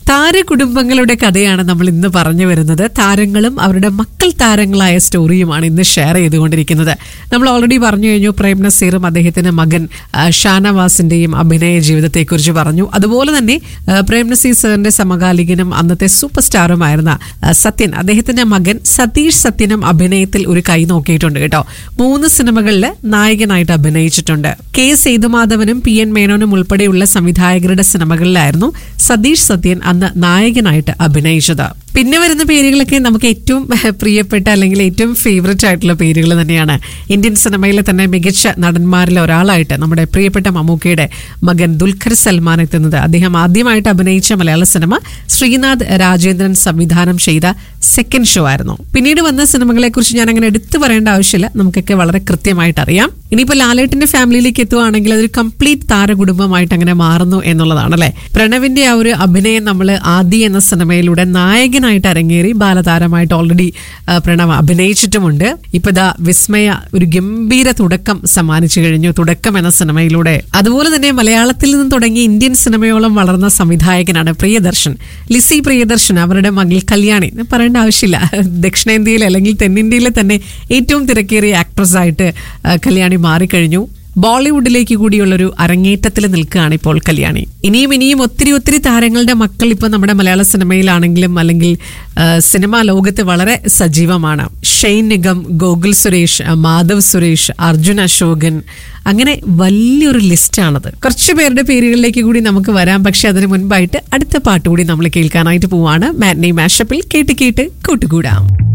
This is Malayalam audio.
താരകുടുംബങ്ങളുടെ കഥയാണ് നമ്മൾ ഇന്ന് പറഞ്ഞു വരുന്നത് താരങ്ങളും അവരുടെ മക്കൾ താരങ്ങളായ സ്റ്റോറിയുമാണ് ഇന്ന് ഷെയർ ചെയ്തുകൊണ്ടിരിക്കുന്നത് നമ്മൾ ഓൾറെഡി പറഞ്ഞു കഴിഞ്ഞു പ്രേം നസീറും അദ്ദേഹത്തിന്റെ മകൻ ആ, ഷാനവാസിന്റെയും അഭിനയ ജീവിതത്തെക്കുറിച്ച് പറഞ്ഞു അതുപോലെ തന്നെ ആ, പ്രേം നസീർ സാറിന്റെ സമകാലികനും അന്നത്തെ സൂപ്പർ സ്റ്റാറുമായിരുന്ന ആ, സത്യൻ അദ്ദേഹത്തിന്റെ മകൻ സതീഷ് സത്യനും അഭിനയത്തിൽ ഒരു കൈ നോക്കിയിട്ടുണ്ട് കേട്ടോ മൂന്ന് സിനിമകളിൽ നായകനായിട്ട് അഭിനയിച്ചിട്ടുണ്ട് കെ സേതുമാധവനും പി എൻ മേനോനും ഉൾപ്പെടെയുള്ള സംവിധായകരുടെ സിനിമകളിലായിരുന്നു സതീഷ് സത്യൻ അന്ന് നായകനായിട്ട് അഭിനയിച്ചത് പിന്നെ വരുന്ന പേരുകളൊക്കെ നമുക്ക് ഏറ്റവും പ്രിയപ്പെട്ട അല്ലെങ്കിൽ ഏറ്റവും ഫേവററ്റ് ആയിട്ടുള്ള പേരുകൾ തന്നെയാണ് ഇന്ത്യൻ സിനിമയിലെ തന്നെ മികച്ച നടന്മാരിൽ ഒരാളായിട്ട് നമ്മുടെ പ്രിയപ്പെട്ട മമ്മൂക്കയുടെ മകൻ ദുൽഖർ സൽമാൻ എത്തുന്നത് അദ്ദേഹം ആദ്യമായിട്ട് അഭിനയിച്ച മലയാള സിനിമ ശ്രീനാഥ് രാജേന്ദ്രൻ സംവിധാനം ചെയ്ത സെക്കൻഡ് ഷോ ആയിരുന്നു പിന്നീട് വന്ന സിനിമകളെ കുറിച്ച് ഞാൻ അങ്ങനെ എടുത്തു പറയേണ്ട ആവശ്യമില്ല നമുക്കൊക്കെ വളരെ കൃത്യമായിട്ട് അറിയാം ഇനിയിപ്പോൾ ലാലേട്ടന്റെ ഫാമിലിയിലേക്ക് എത്തുവാണെങ്കിൽ അതൊരു കംപ്ലീറ്റ് താരകുടുംബമായിട്ട് അങ്ങനെ മാറുന്നു എന്നുള്ളതാണ് അല്ലെ പ്രണവിന്റെ ആ ഒരു അഭിനയം നമ്മൾ ആദി എന്ന സിനിമയിലൂടെ നായകനായിട്ട് അരങ്ങേറി ബാലതാരമായിട്ട് ഓൾറെഡി പ്രണവ് അഭിനയിച്ചിട്ടുമുണ്ട് ഇപ്പൊ ദാ വിസ്മയ ഒരു ഗംഭീര തുടക്കം സമ്മാനിച്ചു കഴിഞ്ഞു തുടക്കം എന്ന സിനിമയിലൂടെ അതുപോലെ തന്നെ മലയാളത്തിൽ നിന്ന് തുടങ്ങി ഇന്ത്യൻ സിനിമയോളം വളർന്ന സംവിധായകനാണ് പ്രിയദർശൻ ലിസി പ്രിയദർശൻ അവരുടെ മകൾ കല്യാണി ഇത് പറയേണ്ട ആവശ്യമില്ല ദക്ഷിണേന്ത്യയിൽ അല്ലെങ്കിൽ തെന്നിന്ത്യയിലെ തന്നെ ഏറ്റവും തിരക്കേറിയ ആക്ട്രസ് ആയിട്ട് ആ, കല്യാണി മാറിക്കഴിഞ്ഞു ബോളിവുഡിലേക്ക് കൂടിയുള്ളൊരു അരങ്ങേറ്റത്തിൽ നിൽക്കുകയാണ് ഇപ്പോൾ കല്യാണി ഇനിയും ഇനിയും ഒത്തിരി ഒത്തിരി താരങ്ങളുടെ മക്കൾ ഇപ്പൊ നമ്മുടെ മലയാള സിനിമയിലാണെങ്കിലും അല്ലെങ്കിൽ ആ, സിനിമാ ലോകത്ത് വളരെ സജീവമാണ് ഷെയ്ൻ നിഗം ഗോകുൽ സുരേഷ് ആ, മാധവ് സുരേഷ് അർജുൻ അശോകൻ അങ്ങനെ വലിയൊരു ലിസ്റ്റാണത് കുറച്ച് പേരുടെ പേരുകളിലേക്ക് കൂടി നമുക്ക് വരാം പക്ഷെ അതിന് മുൻപായിട്ട് അടുത്ത പാട്ട് കൂടി നമ്മൾ കേൾക്കാനായിട്ട് പോവാണ് മാറ്റ്നി മാഷപ്പിൽ കേട്ട് കേട്ട് കൂട്ടുകൂടാം